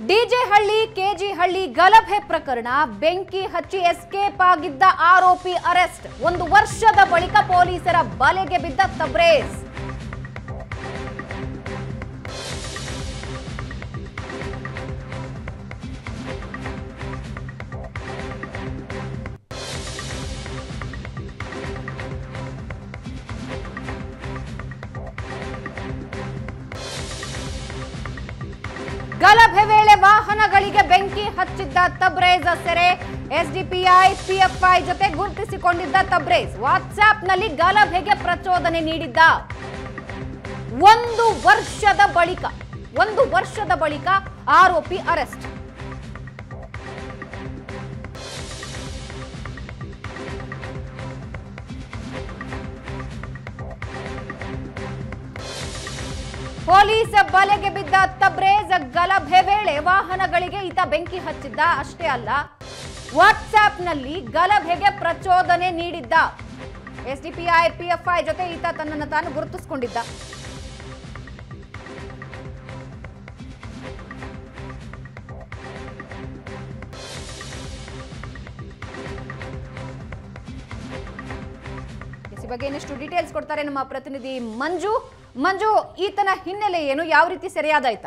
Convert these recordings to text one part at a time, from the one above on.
DJ ಹಳ್ಳಿ KG ಹಳ್ಳಿ ಗಲಭೆ ಪ್ರಕರಣ ಬೆಂಕಿ ಹಚ್ಚಿ ಎಸ್ಕೇಪ್ ಆಗಿದ್ದ ಆರೋಪಿ ಅರೆಸ್ಟ್ ಒಂದು ವರ್ಷದ ಬಳಿಕ ಪೊಲೀಸರ ಬಲೆಗೆ ಬಿದ್ದ ತಬ್ರೇಜ್ ಗಲಭೆ ವೇಳೆ ವಾಹನಗಳಿಗೆ ಬೆಂಕಿ ಹಚ್ಚಿದ್ದ ತಬ್ರೇಜ್ ಸೆರೆ ಎಸ್ಡಿಪಿಐ ಪಿಎಫ್ಐ ಜೊತೆ ಗುರುತಿಸಿಕೊಂಡಿದ್ದ ತಬ್ರೇಜ್ ವಾಟ್ಸ್ಆಪ್ನಲ್ಲಿ ಗಲಭೆಗೆ ಪ್ರಚೋದನೆ ನೀಡಿದ್ದ ಒಂದು ವರ್ಷದ ಬಳಿಕ ಒಂದು ವರ್ಷದ ಬಳಿಕ ಆರೋಪಿ ಅರೆಸ್ಟ್ ಪೊಲೀಸ್ ಬಲೆಗೆ ಬಿದ್ದ ತಬ್ರೇಜ್ ಗಲಭೆ ವೇಳೆ ವಾಹನಗಳಿಗೆ ಈತ ಬೆಂಕಿ ಹಚ್ಚಿದ್ದ ಅಷ್ಟೇ ಅಲ್ಲ ವಾಟ್ಸ್ಆಪ್ನಲ್ಲಿ ಗಲಭೆಗೆ ಪ್ರಚೋದನೆ ನೀಡಿದ್ದ ಎಸ್ಡಿಪಿಐ ಪಿಎಫ್ಐ ಜೊತೆ ಈತ ತನ್ನನ್ನು ತಾನು ಗುರುತಿಸಿಕೊಂಡಿದ್ದ ಈ ಬಗ್ಗೆ ಇನ್ನಷ್ಟು ಡೀಟೇಲ್ಸ್ ಕೊಡ್ತಾರೆ ನಮ್ಮ ಪ್ರತಿನಿಧಿ ಮಂಜು ಮಂಜು ಈತನ ಹಿನ್ನೆಲೆ ಏನು ಯಾವ ರೀತಿ ಸೆರೆಯಾದಾಯ್ತಾ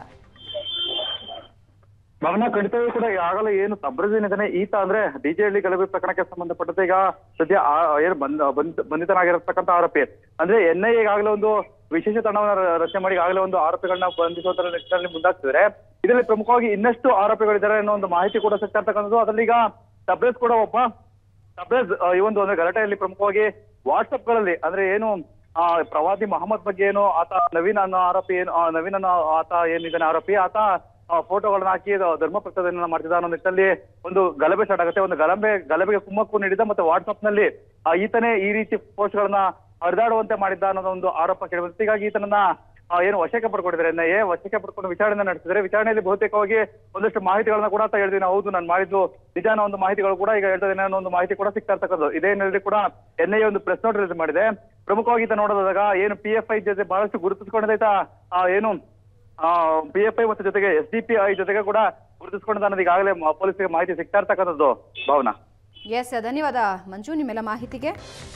ಭವನ ಖಂಡಿತವೂ ಕೂಡ ಈಗಾಗಲೇ ಏನು ತಬ್ರಜ್ ಏನಿದ್ದಾನೆ ಈತ ಅಂದ್ರೆ ಡಿಜೆ ಹಳ್ಳಿ ಗಲಭೆ ಪ್ರಕರಣಕ್ಕೆ ಸಂಬಂಧಪಟ್ಟಂತೆ ಈಗ ಸದ್ಯ ಆ- ಏನು ಬಂದ ಬಂದ್- ಬಂಧಿತನಾಗಿರತಕ್ಕಂತ ಆರೋಪಿ ಅಂದ್ರೆ ಎನ್ ಐ ಈಗಾಗಲೇ ಒಂದು ವಿಶೇಷ ತಂಡವನ್ನು ರ- ರಚನೆ ಮಾಡಿ ಈಗಾಗಲೇ ಒಂದು ಆರೋಪಿಗಳನ್ನ ಬಂಧಿಸುವ ನಿಟ್ಟಿನಲ್ಲಿ ಮುಂದಾಗ್ತಿದ್ದಾರೆ ಇದರಲ್ಲಿ ಪ್ರಮುಖವಾಗಿ ಇನ್ನಷ್ಟು ಆರೋಪಿಗಳಿದ್ದಾರೆ ಅನ್ನೋ ಒಂದು ಮಾಹಿತಿ ಕೂಡ ಸಿಗ್ತಾ ಇರ್ತಕ್ಕಂಥದ್ದು ಅದರಲ್ಲಿ ಈಗ ತಬ್ರೇಜ್ ಕೂಡ ಒಬ್ಬ ತಬ್ರೇಜ್ ಆ, ಈ ಒಂದು ಅಂದ್ರೆ ಗಲಾಟೆಯಲ್ಲಿ ಪ್ರಮುಖವಾಗಿ ವಾಟ್ಸ್ಆಪ್ ಗಳಲ್ಲಿ ಅಂದ್ರೆ ಏನು ಆ ಪ್ರವಾದಿ ಮೊಹಮ್ಮದ್ ಬಗ್ಗೆ ಏನು ಆತ ನವೀನ್ ಅನ್ನೋ ಆರೋಪಿ ಏನು ಆ, ನವೀನ್ ಅನ್ನೋ ಆತ ಏನಿದ್ದಾನೆ ಆರೋಪಿ ಆತ ಆ, ಫೋಟೋಗಳನ್ನ ಹಾಕಿ ಇದು ಧರ್ಮ ಪ್ರಚೋದನೆಯನ್ನ ಮಾಡ್ತಿದ್ದ ಅನ್ನೋ ನಿಟ್ಟಿನಲ್ಲಿ ಒಂದು ಗಲಭೆ ಸ್ಟಾರ್ಟ್ ಆಗುತ್ತೆ ಒಂದು ಗಲಭೆ ಗಲಭೆಗೆ ಕುಮ್ಮಕ್ಕು ನೀಡಿದ ಮತ್ತೆ ವಾಟ್ಸ್ಆಪ್ ನಲ್ಲಿ ಆ, ಈತನೇ ಈ ರೀತಿ ಪೋಸ್ಟ್ ಗಳನ್ನ ಹರಿದಾಡುವಂತೆ ಮಾಡಿದ್ದ ಅನ್ನೋದು ಒಂದು ಆರೋಪ ಕೇಳಿಬಂತು ಹೀಗಾಗಿ ಈತನನ್ನ ಆ, ಏನು ವಶಕ್ಕೆ ಪಡ್ಕೊಂಡಿದ್ದಾರೆ ಎನ್ ಐ ಎ ವಶಕ್ಕೆ ಪಡ್ಕೊಂಡು ವಿಚಾರಣೆ ನಡೆಸಿದರೆ ವಿಚಾರಣೆಯಲ್ಲಿ ಬಹುತೇಕವಾಗಿ ಒಂದಷ್ಟು ಮಾಹಿತಿಗಳನ್ನ ಕೂಡ ಆತ ಹೇಳ್ತೀನಿ ಹೌದು ನಾನು ಮಾಡಿದ್ದು ನಿಜ ಅನ್ನೋ ಒಂದು ಮಾಹಿತಿಗಳು ಕೂಡ ಈಗ ಹೇಳ್ತಾ ಇದ್ದೇನೆ ಅನ್ನೋ ಒಂದು ಮಾಹಿತಿ ಕೂಡ ಸಿಗ್ತಾ ಇರ್ತಕ್ಕಂಥದ್ದು ಇದೇ ಹಿನ್ನೆಲೆಯಲ್ಲಿ ಕೂಡ ಎನ್ ಐ ಎ ಒಂದು ಪ್ರೆಸ್ ನೋಟ್ ರಿಲೀಸ್ ಮಾಡಿದೆ ಪ್ರಮುಖವಾಗಿ ಈತ ನೋಡೋದಾಗ ಏನು ಪಿ ಎಫ್ ಐ ಜೊತೆ ಬಹಳಷ್ಟು ಗುರುತಿಸ್ಕೊಂಡಿದ್ದ ಆ, ಏನು ಪಿ ಎಫ್ ಐ ಮತ್ತು ಜೊತೆಗೆ ಎಸ್ ಡಿ ಪಿ ಐ ಜೊತೆಗೆ ಕೂಡ ಗುರುತಿಸ್ಕೊಂಡಿದ್ದ ಅನ್ನೋದು ಈಗಾಗಲೇ ಮ- ಪೊಲೀಸರಿಗೆ ಮಾಹಿತಿ ಸಿಗ್ತಾ ಇರ್ತಕ್ಕಂಥದ್ದು ಭಾವನಾ ಎಸ್ ಧನ್ಯವಾದ ಮಂಜು ನಿಮ್ಮೆಲ್ಲ ಮಾಹಿತಿಗೆ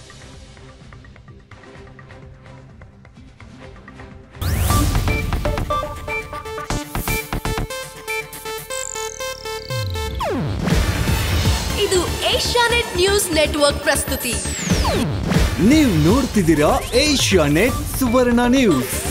ಇದು ಏಷ್ಯಾನೆಟ್ ನ್ಯೂಸ್ ನೆಟ್ವರ್ಕ್ ಪ್ರಸ್ತುತಿ ನೀವು ನೋಡ್ತಿದ್ದೀರಾ ಏಷ್ಯಾ ನೆಟ್ ಸುವರ್ಣ ನ್ಯೂಸ್